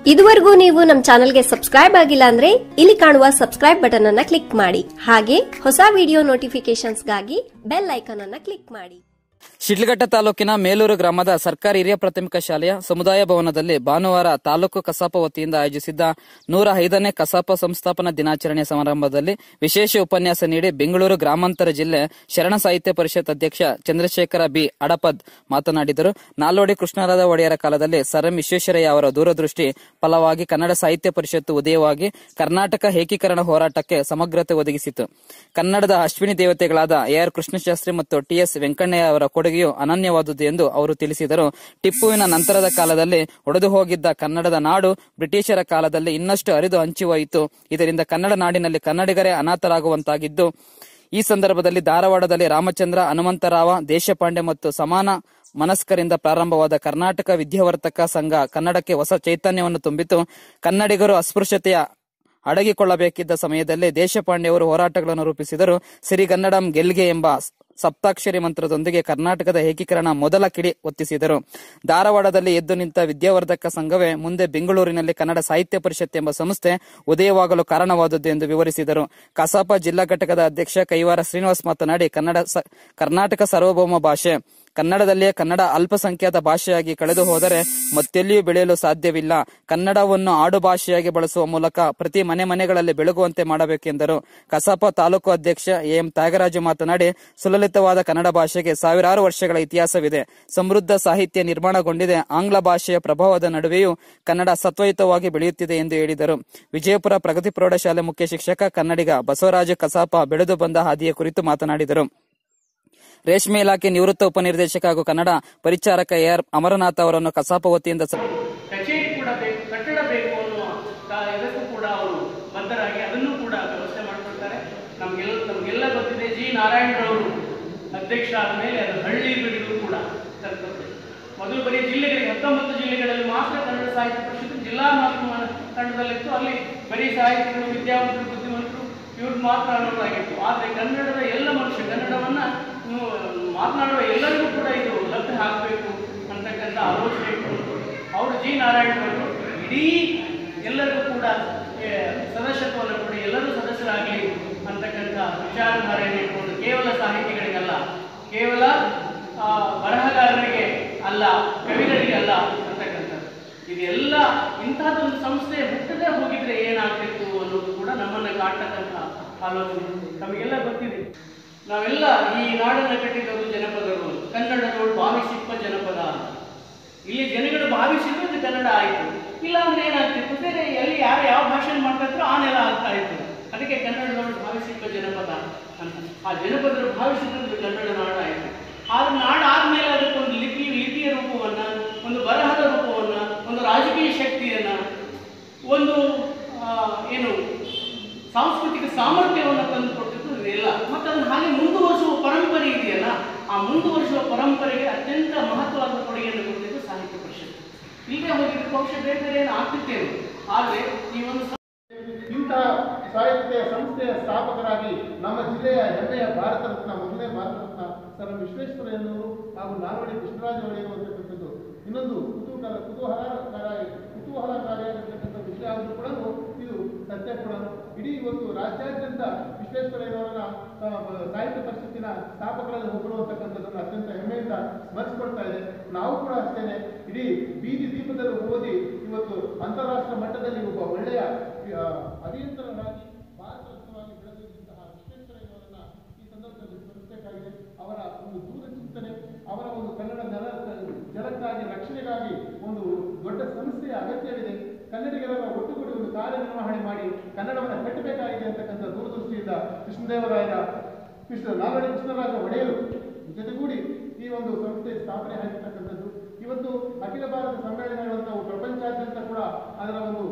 ಇದುವರೆಗೂ ನೀವು ನಮ್ಮ ಚಾನೆಲ್ಗೆ ಸಬ್ಸ್ಕ್ರೈಬ್ ಆಗಿಲ್ಲ ಅಂದ್ರೆ ಇಲ್ಲಿ ಕಾಣುವ ಸಬ್ಸ್ಕ್ರೈಬ್ ಬಟನ್ ಅನ್ನ ಕ್ಲಿಕ್ ಮಾಡಿ ಹಾಗೆ ಹೊಸ ವಿಡಿಯೋ ನೋಟಿಫಿಕೇಶನ್ಸ್ಗಾಗಿ ಬೆಲ್ ಐಕಾನ್ ಅನ್ನ ಕ್ಲಿಕ್ ಮಾಡಿ ಶಿಡ್ಲಘಟ್ಟ ತಾಲೂಕಿನ ಮೇಲೂರು ಗ್ರಾಮದ ಸರ್ಕಾರಿ ಹಿರಿಯ ಪ್ರಾಥಮಿಕ ಶಾಲೆಯ ಸಮುದಾಯ ಭವನದಲ್ಲಿ ಭಾನುವಾರ ತಾಲೂಕು ಕಸಾಪ ವತಿಯಿಂದ ಆಯೋಜಿಸಿದ್ದ ನೂರ ಐದನೇ ಕಸಾಪ ಸಂಸ್ಥಾಪನಾ ದಿನಾಚರಣೆ ಸಮಾರಂಭದಲ್ಲಿ ವಿಶೇಷ ಉಪನ್ಯಾಸ ನೀಡಿ ಬೆಂಗಳೂರು ಗ್ರಾಮಾಂತರ ಜಿಲ್ಲೆ ಶರಣ ಸಾಹಿತ್ಯ ಪರಿಷತ್ ಅಧ್ಯಕ್ಷ ಚಂದ್ರಶೇಖರ ಬಿ ಅಡಪದ್ ಮಾತನಾಡಿದರು ನಾಲ್ವಡಿ ಕೃಷ್ಣರಾಜ ಒಡೆಯರ ಕಾಲದಲ್ಲಿ ಸರ್ ಎಂ ವಿಶ್ವೇಶ್ವರಯ್ಯ ಅವರ ದೂರದೃಷ್ಟಿ ಫಲವಾಗಿ ಕನ್ನಡ ಸಾಹಿತ್ಯ ಪರಿಷತ್ತು ಉದಯವಾಗಿ ಕರ್ನಾಟಕ ಏಕೀಕರಣ ಹೋರಾಟಕ್ಕೆ ಸಮಗ್ರತೆ ಒದಗಿಸಿತು ಕನ್ನಡದ ಅಶ್ವಿನಿ ದೇವತೆಗಳಾದ ಎ ಆರ್ ಕೃಷ್ಣಶಾಸ್ತ್ರಿ ಮತ್ತು ಟಿಎಸ್ ವೆಂಕಣ್ಣಯ್ಯ ಅವರ ಕೊಡುಗೆಯು ಅನನ್ಯವಾದುದು ಎಂದು ಅವರು ತಿಳಿಸಿದರು ಟಿಪ್ಪುವಿನ ನಂತರದ ಕಾಲದಲ್ಲಿ ಒಡೆದು ಹೋಗಿದ್ದ ಕನ್ನಡದ ನಾಡು ಬ್ರಿಟಿಷರ ಕಾಲದಲ್ಲಿ ಇನ್ನಷ್ಟು ಅರಿದು ಹಂಚುವಾಯಿತು ಇದರಿಂದ ಕನ್ನಡ ನಾಡಿನಲ್ಲಿ ಕನ್ನಡಿಗರೇ ಅನಾಥರಾಗುವಂತಾಗಿದ್ದು ಈ ಸಂದರ್ಭದಲ್ಲಿ ಧಾರವಾಡದಲ್ಲಿ ರಾಮಚಂದ್ರ ಹನುಮಂತರಾವ ದೇಶಪಾಂಡೆ ಮತ್ತು ಸಮಾನ ಮನಸ್ಕರಿಂದ ಪ್ರಾರಂಭವಾದ ಕರ್ನಾಟಕ ವಿದ್ಯಾವರ್ತಕ ಸಂಘ ಕನ್ನಡಕ್ಕೆ ಹೊಸ ಚೈತನ್ಯವನ್ನು ತುಂಬಿತು ಕನ್ನಡಿಗರು ಅಸ್ಪೃಶ್ಯತೆಯ ಅಡಗಿಕೊಳ್ಳಬೇಕಿದ್ದ ಸಮಯದಲ್ಲಿ ದೇಶಪಾಂಡೆಯವರು ಹೋರಾಟಗಳನ್ನು ರೂಪಿಸಿದರು ಸಿರಿಗನ್ನಡಂ ಗೆಲ್ಗೆ ಎಂಬ ಸಪ್ತಾಕ್ಷರಿ ಮಂತ್ರದೊಂದಿಗೆ ಕರ್ನಾಟಕದ ಏಕೀಕರಣ ಮೊದಲ ಕಿಡಿ ಒತ್ತಿಸಿದರು ಧಾರವಾಡದಲ್ಲಿ ಎದ್ದು ನಿಂತ ವಿದ್ಯಾವರ್ಧಕ ಸಂಘವೇ ಮುಂದೆ ಬೆಂಗಳೂರಿನಲ್ಲಿ ಕನ್ನಡ ಸಾಹಿತ್ಯ ಪರಿಷತ್ ಎಂಬ ಸಂಸ್ಥೆ ಉದಯವಾಗಲು ಕಾರಣವಾದದ್ದು ಎಂದು ವಿವರಿಸಿದರು ಕಸಾಪ ಜಿಲ್ಲಾ ಘಟಕದ ಅಧ್ಯಕ್ಷ ಕೈವಾರ ಶ್ರೀನಿವಾಸ್ ಮಾತನಾಡಿ ಕನ್ನಡ ಸ- ಕರ್ನಾಟಕ ಸಾರ್ವಭೌಮ ಭಾಷೆ ಕನ್ನಡದಲ್ಲಿಯೇ ಕನ್ನಡ ಅಲ್ಪಸಂಖ್ಯಾತ ಭಾಷೆಯಾಗಿ ಕಳೆದು ಹೋದರೆ ಮತ್ತೆಲ್ಲಿಯೂ ಬೆಳೆಯಲು ಸಾಧ್ಯವಿಲ್ಲ ಕನ್ನಡವನ್ನು ಆಡು ಭಾಷೆಯಾಗಿ ಬಳಸುವ ಮೂಲಕ ಪ್ರತಿ ಮನೆ ಮನೆಗಳಲ್ಲಿ ಬೆಳಗುವಂತೆ ಮಾಡಬೇಕೆಂದರು ಕಸಾಪ ತಾಲೂಕು ಅಧ್ಯಕ್ಷ ಎಂ ತ್ಯಾಗರಾಜು ಮಾತನಾಡಿ ಸುಲಲಿತವಾದ ಕನ್ನಡ ಭಾಷೆಗೆ ಸಾವಿರಾರು ವರ್ಷಗಳ ಇತಿಹಾಸವಿದೆ ಸಮೃದ್ಧ ಸಾಹಿತ್ಯ ನಿರ್ಮಾಣಗೊಂಡಿದೆ ಆಂಗ್ಲ ಭಾಷೆಯ ಪ್ರಭಾವದ ನಡುವೆಯೂ ಕನ್ನಡ ಸತ್ವಯುತವಾಗಿ ಬೆಳೆಯುತ್ತಿದೆ ಎಂದು ಹೇಳಿದರು ವಿಜಯಪುರ ಪ್ರಗತಿ ಪ್ರೌಢಶಾಲೆ ಮುಖ್ಯ ಶಿಕ್ಷಕ ಕನ್ನಡಿಗ ಬಸವರಾಜ ಕಸಾಪ ಬೆಳೆದು ಬಂದ ಹಾದಿಯ ಕುರಿತು ಮಾತನಾಡಿದರು ರೇಷ್ಮೆ ಇಲಾಖೆ ನಿವೃತ್ತ ಉಪನಿರ್ದೇಶಕ ಹಾಗೂ ಕನ್ನಡ ಪರಿಚಾರಕ ಎಆರ್ ಅಮರನಾಥ್ ಅವರನ್ನು ಕಸಾಪ ವತಿಯಿಂದ ಸ- ಕಚೇರಿ ಕೂಡ ಬೇಕು ಕಟ್ಟಡ ಬೇಕು ಅನ್ನುವ ಕ- ಇದಕ್ಕೂ ಕೂಡ ಅವರು ಬದ್ಧರಾಗಿ ಅದನ್ನು ಕೂಡ ವ್ಯವಸ್ಥೆ ಮಾಡಿಕೊಡ್ತಾರೆ ನಮಗೆಲ್ಲ ನಮಗೆಲ್ಲ ಗೊತ್ತಿದೆ ಜಿ ನಾರಾಯಣರವರು ಅಧ್ಯಕ್ಷ ಆದಮೇಲೆ ಅದು ಹಳ್ಳಿ ಬಿಡಿಗೂ ಕೂಡ ತಲುಪುತ್ತೆ ಮೊದಲು ಬರೀ ಜಿಲ್ಲೆಗಳಿಗೆ ಹತ್ತೊಂಬತ್ತು ಜಿಲ್ಲೆಗಳಲ್ಲಿ ಮಾತ್ರ ಕನ್ನಡ ಸಾಹಿತ್ಯ ಪರಿಷತ್ತು ಜಿಲ್ಲಾ ಮಾಧ್ಯಮ ತಂಡದಲ್ಲಿತ್ತು ಅಲ್ಲಿ ಬರೀ ಸಾಹಿತ್ಯಗಳು ವಿದ್ಯಾವಂತರು ಬುದ್ಧಿವಂತರು ಇವ್ರು ಮಾತ್ರ ಅನ್ನೋದಾಗಿತ್ತು ಆದರೆ ಕನ್ನಡದ ಎಲ್ಲ ಮನುಷ್ಯ ಕನ್ನಡವನ್ನ ನೀವು ಮಾತನಾಡುವ ಎಲ್ಲರಿಗೂ ಕೂಡ ಇದು ಲಭ್ಯ ಆಗಬೇಕು ಅಂತಕ್ಕಂಥ ಆಲೋಚನೆ ಇಟ್ಕೊಂಡು ಅವರು ಜಿ ನಾರಾಯಣರವರು ಇಡೀ ಎಲ್ಲರಿಗೂ ಕೂಡ ಏ, ಸದಸ್ಯತ್ವವನ್ನು ಕೊಡಿ ಎಲ್ಲರೂ ಸದಸ್ಯರಾಗಲಿ ಅಂತಕ್ಕಂಥ ವಿಚಾರಧಾರೆಯನ್ನು ಇಟ್ಕೊಂಡು ಕೇವಲ ಸಾಹಿತಿಗಳಿಗಲ್ಲ ಕೇವಲ ಆ, ಬರಹಗಾರರಿಗೆ ಅಲ್ಲ ಕವಿಗಳಿಗೆ ಅಲ್ಲ ಅಂತಕ್ಕಂಥದ್ದು ಇದೆಲ್ಲ ಇಂಥದ್ದೊಂದು ಸಂಸ್ಥೆ ಹುಟ್ಟದೇ ಹೋಗಿದ್ರೆ ಏನಾಗ್ತಿತ್ತು ಅನ್ನೋದು ಕೂಡ ನಮ್ಮನ್ನು ಕಾಡ್ತಕ್ಕಂಥ ಆಲೋಚನೆ ನಮಗೆಲ್ಲ ಗೊತ್ತಿದೆ ನಾವೆಲ್ಲ ಈ ನಾಡನ್ನು ಕಟ್ಟಿದವರು ಜನಪದರು ಕನ್ನಡದೋಳು ಭಾವಿಸಿಪ್ಪ ಜನಪದ ಅಂತ ಇಲ್ಲಿ ಜನಗಳು ಭಾವಿಸಿದ್ರು ಇದು ಕನ್ನಡ ಆಯಿತು ಇಲ್ಲ ಅಂದ್ರೆ ಏನಾಗ್ತಿತ್ತು ಬೇರೆ ಎಲ್ಲಿ ಯಾರು ಯಾವ ಭಾಷೆಯಲ್ಲಿ ಮಾತಾಡ್ತಾರೋ ಆ ನೆಲ ಆಗ್ತಾ ಇತ್ತು ಅದಕ್ಕೆ ಕನ್ನಡದವರು ಭಾವಿಸಿಪ್ಪ ಜನಪದ ಅಂತ ಆ ಜನಪದರು ಭಾವಿಸಿದ್ರು ಇದು ಕನ್ನಡ ನಾಡು ಆಯಿತು ಆದ್ರೆ ನಾಡು ಆದ್ಮೇಲೆ ಅದಕ್ಕೊಂದು ಲಿಪಿ ಲಿಪಿಯ ರೂಪವನ್ನ ಒಂದು ಬರಹದ ರೂಪವನ್ನ ಒಂದು ರಾಜಕೀಯ ಶಕ್ತಿಯನ್ನ ಒಂದು ಆ, ಏನು ಸಾಂಸ್ಕೃತಿಕ ಸಾಮರ್ಥ್ಯವನ್ನು ತಂದು ಕೊಟ್ಟಿದ್ದು ಇದೆಲ್ಲ ಮತ್ತು ಅದನ್ನು ಹಾಗೆ ಮುಂದುವರಿಸುವ ಪರಂಪರೆ ಇದೆಯಲ್ಲ ಆ ಮುಂದುವರಿಸುವ ಪರಂಪರೆಗೆ ಅತ್ಯಂತ ಮಹತ್ವವಾದ ಕೊಡುಗೆಯನ್ನು ಕೊಟ್ಟಿದ್ದು ಸಾಹಿತ್ಯ ಪರಿಷತ್ ಇಲ್ಲದೆ ಹೋಗಿದ್ದು ಬಹುಶಃ ಬೇರೆ ಬೇರೆ ಏನು ಆಗ್ತಿತ್ತೇವೆ ಆದರೆ ಈ ಒಂದು ಸ- ಇಂತಹ ಸಾಹಿತ್ಯ ಸಂಸ್ಥೆಯ ಸ್ಥಾಪಕರಾಗಿ ನಮ್ಮ ಜಿಲ್ಲೆಯ ಹೆಮ್ಮೆಯ ಭಾರತ ರತ್ನ ಮೊದಲನೇ ಭಾರತ ರತ್ನ ಸರ್ ಎಂ ವಿಶ್ವೇಶ್ವರಯ್ಯನವರು ಹಾಗೂ ನಾಲ್ವಡಿ ಕೃಷ್ಣರಾಜ ಒಡೆಯರು ಅಂತಕ್ಕಂಥದ್ದು ಇನ್ನೊಂದು ಕುತೂಹಲ ಕುತೂಹಲಕಾರ ಕುತೂಹಲಕಾರಿಯಾಗಿರ್ತಕ್ಕಂಥ ವಿಷಯ ಆದರೂ ಕೂಡ ಇದು ಸತ್ಯ ಕೂಡ ಇಡೀ ಇವತ್ತು ರಾಜ್ಯಾದ್ಯಂತ ವಿಶ್ವೇಶ್ವರಯ್ಯನವರನ್ನ ಆ, ಸಾಹಿತ್ಯ ಪರಿಷತ್ತಿನ ಸ್ಥಾಪಕರಲ್ಲಿ ಒಬ್ಬರು ಅಂತಕ್ಕಂಥದ್ದನ್ನು ಅತ್ಯಂತ ಹೆಮ್ಮೆಯಿಂದ ಸ್ಮರಿಸಿಕೊಳ್ತಾ ಇದೆ ನಾವು ಕೂಡ ಅಷ್ಟೇನೆ ಇಡೀ ಬೀದಿ ದೀಪದಲ್ಲಿ ಓದಿ ಇವತ್ತು ಅಂತಾರಾಷ್ಟ್ರ ಮಟ್ಟದಲ್ಲಿ ಒಬ್ಬ ಒಳ್ಳೆಯ ಆ, ಅಭಿಯಂತರರಾಗಿ ಭಾರತ ರತ್ನವಾಗಿ ಬೆಳೆದಿದ್ದಂತಹ ವಿಶ್ವೇಶ್ವರಯ್ಯನವರನ್ನ ಈ ಸಂದರ್ಭದಲ್ಲಿ ಸ್ಮರಿಸಬೇಕಾಗಿದೆ ಅವರ ಒಂದು ದೂರ ಚಿಂತನೆ ಅವರ ಒಂದು ಕನ್ನಡ ನೆಲ ಜಲಕ್ಕಾಗಿ ರಕ್ಷಣೆಗಾಗಿ ಒಂದು ದೊಡ್ಡ ಸಂಸ್ಥೆಯ ಅಗತ್ಯವಿದೆ ಕನ್ನಡಿಗರನ್ನ ಒಟ್ಟುಗೂಡಿ ಒಂದು ಕಾರ್ಯನಿರ್ವಹಣೆ ಮಾಡಿ ಕನ್ನಡವನ್ನು ಕಟ್ಟಬೇಕಾಗಿದೆ ಅಂತಕ್ಕಂಥ ದೂರದೃಷ್ಟಿಯಿಂದ ಕೃಷ್ಣದೇವರಾಯರ ಕೃಷ್ಣ ನಾಲ್ವಡಿ ಕೃಷ್ಣರಾಜ ಒಡೆಯರು ಜೊತೆಗೂಡಿ ಈ ಒಂದು ಸಂಸ್ಥೆ ಸ್ಥಾಪನೆ ಆಗಿರ್ತಕ್ಕಂಥದ್ದು ಇವತ್ತು ಅಖಿಲ ಭಾರತ ಸಮ್ಮೇಳನಗಳಂತವು ಪ್ರಪಂಚಾದ್ಯಂತ ಕೂಡ ಅದರ ಒಂದು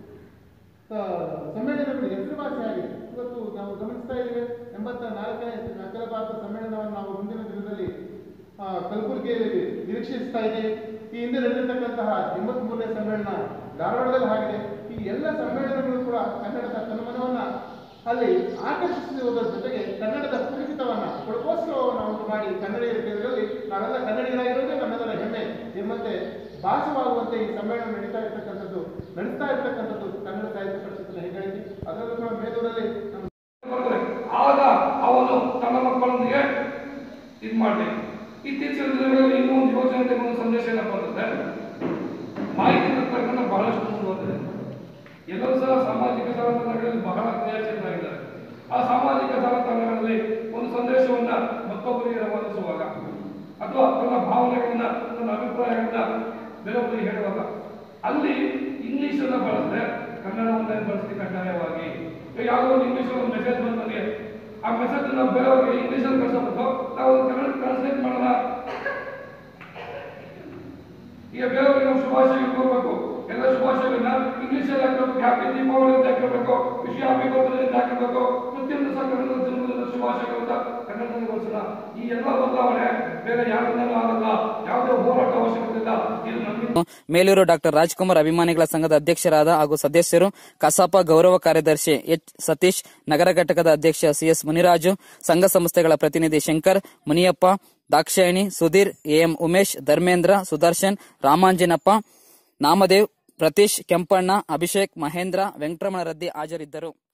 ಆ, ಸಮ್ಮೇಳನಗಳು ಹೆಸರುವಾಸಿಯಾಗಿದೆ ಇವತ್ತು ನಾವು ಗಮನಿಸ್ತಾ ಇದ್ದೇವೆ ಎಂಬತ್ತ ನಾಲ್ಕನೇ ಅಖಿಲ ಭಾರತ ಸಮ್ಮೇಳನವನ್ನು ನಾವು ಮುಂದಿನ ದಿನದಲ್ಲಿ ಆ, ಕಲಬುರಗಿಯಲ್ಲಿ ನಿರೀಕ್ಷಿಸ್ತಾ ಇದ್ದೇವೆ ಈ ಹಿಂದೆ ನಡೆದಿರ್ತಕ್ಕಂತಹ ಎಂಬತ್ಮೂರನೇ ಸಮ್ಮೇಳನ ಧಾರವಾಡದಲ್ಲಿ ಆಗಿದೆ ಈ ಎಲ್ಲ ಸಮ್ಮೇಳನಗಳು ಕೂಡ ಕನ್ನಡದ ತನ್ಮನವನ್ನ ಅಲ್ಲಿ ಆಕರ್ಷಿಸುವುದರ ಜೊತೆಗೆ ಕನ್ನಡದ ಕುರಿತವನ್ನ ಕೊಳಕೋತ್ಸವವನ್ನು ಉಂಟು ಮಾಡಿ ಕನ್ನಡಿಗರಲ್ಲಿ ನಾವೆಲ್ಲ ಕನ್ನಡಿಗರಾಗಿರೋದೇ ನಮ್ಮೆಲ್ಲರ ಹೆಮ್ಮೆ ಎಂಬಂತೆ ಭಾಸವಾಗುವಂತೆ ಈ ಸಮ್ಮೇಳನ ನಡೀತಾ ಇರ್ತಕ್ಕಂಥದ್ದು ನಡೀತಾ ಇದು ಮಾಡಿದೆ ಇತ್ತೀಚಿನ ದಿನಗಳಲ್ಲಿ ಇನ್ನೂ ಒಂದು ಯೋಜನೆ ಒಂದು ಸಂದೇಶ ಏನಪ್ಪ ಅಂತಂದ್ರೆ ಮಾಹಿತಿ ತಂತ್ರಜ್ಞಾನ ಬಹಳಷ್ಟು ಮುಂದುವರೆದಿದೆ ಎಲ್ಲರೂ ಸಹ ಸಾಮಾಜಿಕ ಜಾಲತಾಣಗಳಲ್ಲಿ ಬಹಳ ಕ್ರಿಯಾಶೀಲರಾಗಿದ್ದಾರೆ ಆ ಸಾಮಾಜಿಕ ಜಾಲತಾಣಗಳಲ್ಲಿ ಒಂದು ಸಂದೇಶವನ್ನ ಮತ್ತೊಬ್ಬರಿಗೆ ರವಾನಿಸುವಾಗ ಅಥವಾ ತನ್ನ ಭಾವನೆಗಳನ್ನ ತನ್ನ ಅಭಿಪ್ರಾಯಗಳನ್ನ ಬೇರೊಬ್ಬರಿಗೆ ಹೇಳುವಾಗ ಅಲ್ಲಿ ಇಂಗ್ಲಿಷ್ ಅನ್ನ ಬಳಸದೆ ಕನ್ನಡವನ್ನ ಬಳಸಿ ಕಡ್ಡಾಯವಾಗಿ ಈಗ ಯಾವುದೋ ಒಂದು ಇಂಗ್ಲಿಷ್ ಒಂದು ಮೆಸೇಜ್ ಬಂದು ನನಗೆ ಆ ಮೆಸೇಜ್ ಅನ್ನ ಬೇರೆಯವರಿಗೆ ಇಂಗ್ಲಿಷ್ ಅಲ್ಲಿ ಕಳಿಸಬೇಕು ನಾವು ಅದನ್ನ ಕನ್ನಡ ಟ್ರಾನ್ಸ್ಲೇಟ್ ಮಾಡೋಣ ಈಗ ಬೇರೆಯವರಿಗೆ ನಾವು ಶುಭಾಶಯ ಕೋರ್ಬೇಕು ಎಲ್ಲ ಶುಭಾಶಯಗಳನ್ನ ಇಂಗ್ಲಿಷ್ ಅಲ್ಲಿ ಹಾಕಬೇಕು ಹ್ಯಾಪಿ ದೀಪಾವಳಿ ಅಂತ ಹಾಕಿರ್ಬೇಕು ವಿಷಯ ಹ್ಯಾಪಿ ಬರ್ತಡೇ ಅಂತ ಹಾಕಿರ್ಬೇಕು ಪ್ರತಿಯೊಂದು ಸಹ ಕನ್ನಡದ ಜನ್ಮದಿನ ಶುಭಾಶಯಗಳನ್ನ ಕನ್ನಡದಲ್ಲಿ ಬಳಸೋಣ ಈ ಎಲ್ಲ ಬದಲಾವಣೆ ಬೇರೆ ಯಾರಿಂದಲೂ ಆಗಲ್ಲ ಯಾವುದೇ ಹೋರಾಟ ಅವಶ್ಯಕತೆ ಇಲ್ಲ ಇದು ನಮ್ಮಿಂದ ಮೇಲೂರು ಡಾಕ್ಟರ್ ರಾಜ್ಕುಮಾರ್ ಅಭಿಮಾನಿಗಳ ಸಂಘದ ಅಧ್ಯಕ್ಷರಾದ ಹಾಗೂ ಸದಸ್ಯರು ಕಸಾಪ ಗೌರವ ಕಾರ್ಯದರ್ಶಿ ಎಚ್ ಸತೀಶ್ ನಗರ ಘಟಕದ ಅಧ್ಯಕ್ಷ ಸಿಎಸ್ ಮುನಿರಾಜು ಸಂಘ ಸಂಸ್ಥೆಗಳ ಪ್ರತಿನಿಧಿ ಶಂಕರ್ ಮುನಿಯಪ್ಪ ದಾಕ್ಷಾಯಿಣಿ ಸುಧೀರ್ ಎಎಂ ಉಮೇಶ್ ಧರ್ಮೇಂದ್ರ ಸುದರ್ಶನ್ ರಾಮಾಂಜಿನಪ್ಪ ನಾಮದೇವ್ ಪ್ರತೀಶ್ ಕೆಂಪಣ್ಣ ಅಭಿಷೇಕ್ ಮಹೇಂದ್ರ ವೆಂಕಟರಮಣ ರದ್ದಿ ಹಾಜರಿದ್ದರು